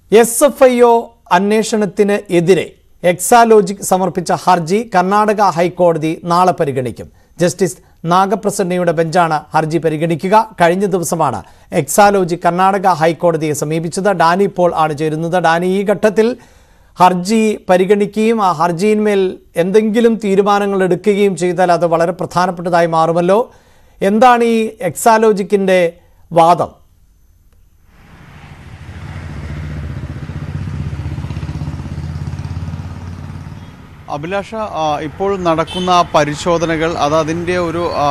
S F I O അന്വേഷണത്തിന് എതിരെ എക്സാലോജിക് സമർപ്പിച്ച ഹർജി കർണാടക ഹൈക്കോടതി നാളെ പരിഗണിക്കും ജസ്റ്റിസ് നാഗപ്രസന്നയുടെ ബെഞ്ചാണ് ഹർജി പരിഗണിക്കുക കഴിഞ്ഞ ദിവസമാണ് എക്സാലോജി കർണാടക ഹൈക്കോടതിയെ സമീപിച്ചത് ഡാനി പോൾ ആണ് ചേരുന്നത് ഡാനി ഈ ഘട്ടത്തിൽ ഹർജി പരിഗണിക്കുകയും ആ ഹർജിയിന്മേൽ എന്തെങ്കിലും തീരുമാനങ്ങൾ എടുക്കുകയും ചെയ്താൽ അത് വളരെ പ്രധാനപ്പെട്ടതായി മാറുമല്ലോ എന്താണ് ഈ എക്സാലോജിക്കിൻ്റെ വാദം അഭിലാഷ ആ, ഇപ്പോൾ നടക്കുന്ന പരിശോധനകൾ അത് അതിൻ്റെ ഒരു ആ,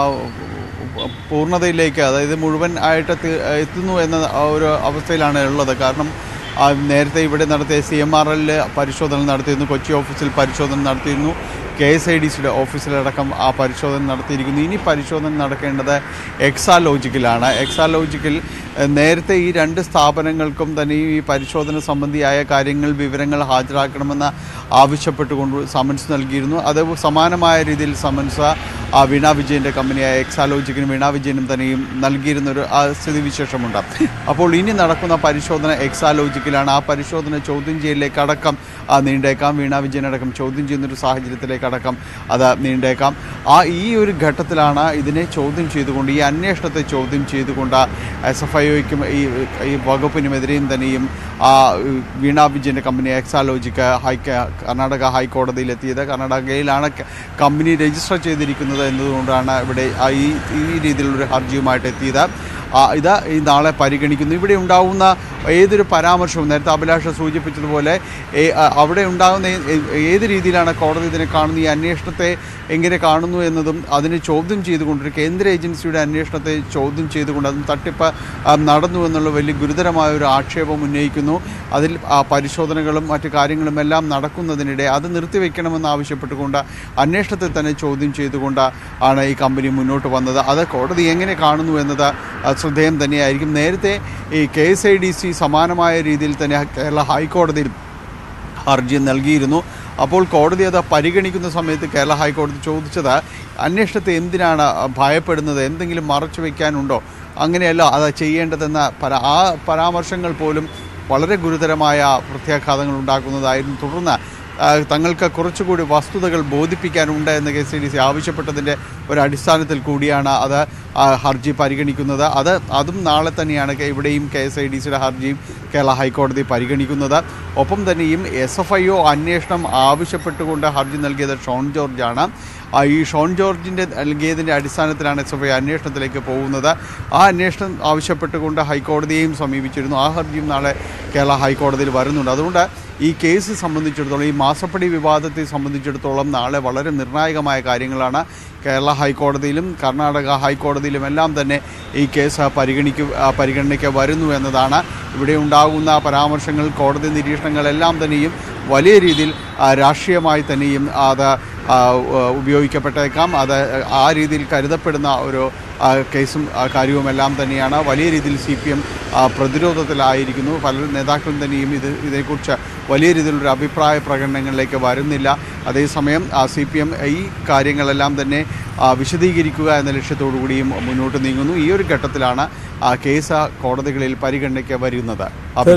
പൂർണ്ണതയിലേക്ക് അതായത് മുഴുവൻ ആയിട്ട് എത്തി- എത്തുന്നു എന്ന ആ ഒരു അവസ്ഥയിലാണ് ഉള്ളത് കാരണം ആ, നേരത്തെ ഇവിടെ നടത്തിയ സി എം ആർ എല്ലിൽ പരിശോധന നടത്തിയിരുന്നു കൊച്ചി ഓഫീസിൽ പരിശോധന നടത്തിയിരുന്നു കെ എസ് ഐ ഡി സിയുടെ ഓഫീസിലടക്കം ആ പരിശോധന നടത്തിയിരിക്കുന്നു ഇനി പരിശോധന നടക്കേണ്ടത് എക്സാലോജിക്കിലാണ് എക്സാലോജിക്കിൽ ഏഹ്, നേരത്തെ ഈ രണ്ട് സ്ഥാപനങ്ങൾക്കും തന്നെ ഈ പരിശോധന സംബന്ധിയായ കാര്യങ്ങൾ വിവരങ്ങൾ ഹാജരാക്കണമെന്ന് ആവശ്യപ്പെട്ടുകൊണ്ട് സമൻസ് നൽകിയിരുന്നു അത് സമാനമായ രീതിയിൽ സമൻസ് ആ വീണ വിജയൻ്റെ കമ്പനിയായ എക്സാലോജിക്കിനും വീണ വിജയനും തന്നെയും നൽകിയിരുന്നൊരു ആ സ്ഥിതിവിശേഷമുണ്ട് അപ്പോൾ ഇനി നടക്കുന്ന പരിശോധന എക്സാലോജിക്കിലാണ് ആ പരിശോധന ചോദ്യം ചെയ്യലിലേക്ക് അടക്കം ആ നീണ്ടേക്കാം വീണ വിജയനടക്കം ചോദ്യം ചെയ്യുന്നൊരു സാഹചര്യത്തിലേക്ക് അടക്കം അത് നീണ്ടേക്കാം ആ ഈ ഒരു ഘട്ടത്തിലാണ് ഇതിനെ ചോദ്യം ചെയ്തുകൊണ്ട് ഈ അന്വേഷണത്തെ ചോദ്യം ചെയ്തുകൊണ്ട് എസ് എഫ് ഐഒയ്ക്കും ഈ ഈ വകുപ്പിനുമെതിരെയും തന്നെയും ആ വീണ വിജയൻ്റെ കമ്പനി എക്സാലോജിക്ക് ഹൈ കർണാടക ഹൈക്കോടതിയിലെത്തിയത് കർണാടകയിലാണ് ക- കമ്പനി രജിസ്റ്റർ ചെയ്തിരിക്കുന്നത് എന്നതുകൊണ്ടാണ് ഇവിടെ ആ ഈ ഈ രീതിയിലുള്ളൊരു ഹർജിയുമായിട്ട് എത്തിയത് ആ, ഇത് ഈ നാളെ പരിഗണിക്കുന്നു ഇവിടെ ഉണ്ടാകുന്ന ഏതൊരു പരാമർശവും നേരത്തെ അഭിലാഷ സൂചിപ്പിച്ചതുപോലെ ഏ- ആ, അവിടെ ഉണ്ടാകുന്ന ഏ- ഏ- ഏത് രീതിയിലാണ് കോടതി ഇതിനെ കാണുന്നത് ഈ അന്വേഷണത്തെ എങ്ങനെ കാണുന്നു എന്നതും അതിനെ ചോദ്യം ചെയ്തുകൊണ്ട് ഒരു കേന്ദ്ര ഏജൻസിയുടെ അന്വേഷണത്തെ ചോദ്യം ചെയ്തുകൊണ്ട് അതും തട്ടിപ്പ് ആ, നടന്നു എന്നുള്ള വലിയ ഗുരുതരമായ ഒരു ആക്ഷേപം ഉന്നയിക്കുന്നു അതിൽ ആ, പരിശോധനകളും മറ്റു കാര്യങ്ങളും എല്ലാം നടക്കുന്നതിനിടെ അത് നിർത്തിവെക്കണമെന്ന് ആവശ്യപ്പെട്ടുകൊണ്ട് അന്വേഷണത്തെ തന്നെ ചോദ്യം ചെയ്തുകൊണ്ട് ആണ് ഈ കമ്പനി മുന്നോട്ട് വന്നത് അത് കോടതി എങ്ങനെ കാണുന്നു എന്നത് ആ, ശ്രദ്ധേയം തന്നെയായിരിക്കും നേരത്തെ ഈ K S I D C സമാനമായ രീതിയിൽ തന്നെ കേരള ഹൈക്കോടതിയിൽ ഹർജി നൽകിയിരുന്നു അപ്പോൾ കോടതി അത് പരിഗണിക്കുന്ന സമയത്ത് കേരള ഹൈക്കോടതി ചോദിച്ചത് അന്വേഷണത്തെ എന്തിനാണ് ഭയപ്പെടുന്നത് എന്തെങ്കിലും മറച്ചു വയ്ക്കാനുണ്ടോ അങ്ങനെയല്ല അത് ചെയ്യേണ്ടതെന്ന പരാ ആ പരാമർശങ്ങൾ പോലും വളരെ ഗുരുതരമായ പ്രത്യാഘാതങ്ങൾ ഉണ്ടാക്കുന്നതായിരുന്നു തുടർന്ന് ആ, തങ്ങൾക്ക് കുറച്ചുകൂടി വസ്തുതകൾ ബോധിപ്പിക്കാനുണ്ട് എന്ന് കെ സി ഡി സി ആവശ്യപ്പെട്ടതിൻ്റെ ഒരു അടിസ്ഥാനത്തിൽ കൂടിയാണ് അത് ആ, ഹർജി പരിഗണിക്കുന്നത് അത് അതും നാളെ തന്നെയാണ് കെ- ഇവിടെയും കെ എസ് ഐ ഡി സിയുടെ ഹർജിയും കേരള ഹൈക്കോടതി പരിഗണിക്കുന്നത് ഒപ്പം തന്നെയും എസ് എഫ് ഐ ഒ അന്വേഷണം ആവശ്യപ്പെട്ടുകൊണ്ട് ഹർജി നൽകിയത് ഷോൺ ജോർജാണ് ആ, ഈ ഷോൺ ജോർജിൻ്റെ നൽകിയതിൻ്റെ അടിസ്ഥാനത്തിലാണ് എസ് എഫ് ഐ അന്വേഷണത്തിലേക്ക് പോകുന്നത് ആ അന്വേഷണം ആവശ്യപ്പെട്ടുകൊണ്ട് ഹൈക്കോടതിയെയും സമീപിച്ചിരുന്നു ആ ഹർജിയും നാളെ കേരള ഹൈക്കോടതിയിൽ വരുന്നുണ്ട് അതുകൊണ്ട് ഈ കേസ് സംബന്ധിച്ചിടത്തോളം ഈ മാസപ്പടി വിവാദത്തെ സംബന്ധിച്ചിടത്തോളം നാളെ വളരെ നിർണായകമായ കാര്യങ്ങളാണ് കേരള ഹൈക്കോടതിയിലും കർണാടക ഹൈക്കോടതിയിലും എല്ലാം തന്നെ ഈ കേസ് പരിഗണിക്കു ആ, പരിഗണനയ്ക്ക് വരുന്നു എന്നതാണ് ഇവിടെ ഉണ്ടാകുന്ന പരാമർശങ്ങൾ കോടതി നിരീക്ഷണങ്ങളെല്ലാം തന്നെയും വലിയ രീതിയിൽ ആ, രാഷ്ട്രീയമായി തന്നെയും അത് ആ, ഉ- ഉപയോഗിക്കപ്പെട്ടേക്കാം അത് ആ രീതിയിൽ കരുതപ്പെടുന്ന ഒരു ആ, കേസും ആ, കാര്യവുമെല്ലാം തന്നെയാണ് വലിയ രീതിയിൽ സി പി എം പ്രതിരോധത്തിലായിരിക്കുന്നു പല നേതാക്കളും തന്നെയും ഇത് ഇതിനെക്കുറിച്ച് വലിയ രീതിയിലൊരു അഭിപ്രായ പ്രകടനങ്ങളിലേക്ക് വരുന്നില്ല അതേസമയം സി പി എം ഈ കാര്യങ്ങളെല്ലാം തന്നെ ആ, വിശദീകരിക്കുക എന്ന ലക്ഷ്യത്തോടു കൂടിയും മുന്നോട്ട് നീങ്ങുന്നു ഈ ഒരു ഘട്ടത്തിലാണ് ആ, കേസ് കോടതികളിൽ പരിഗണനയ്ക്ക് വരുന്നത്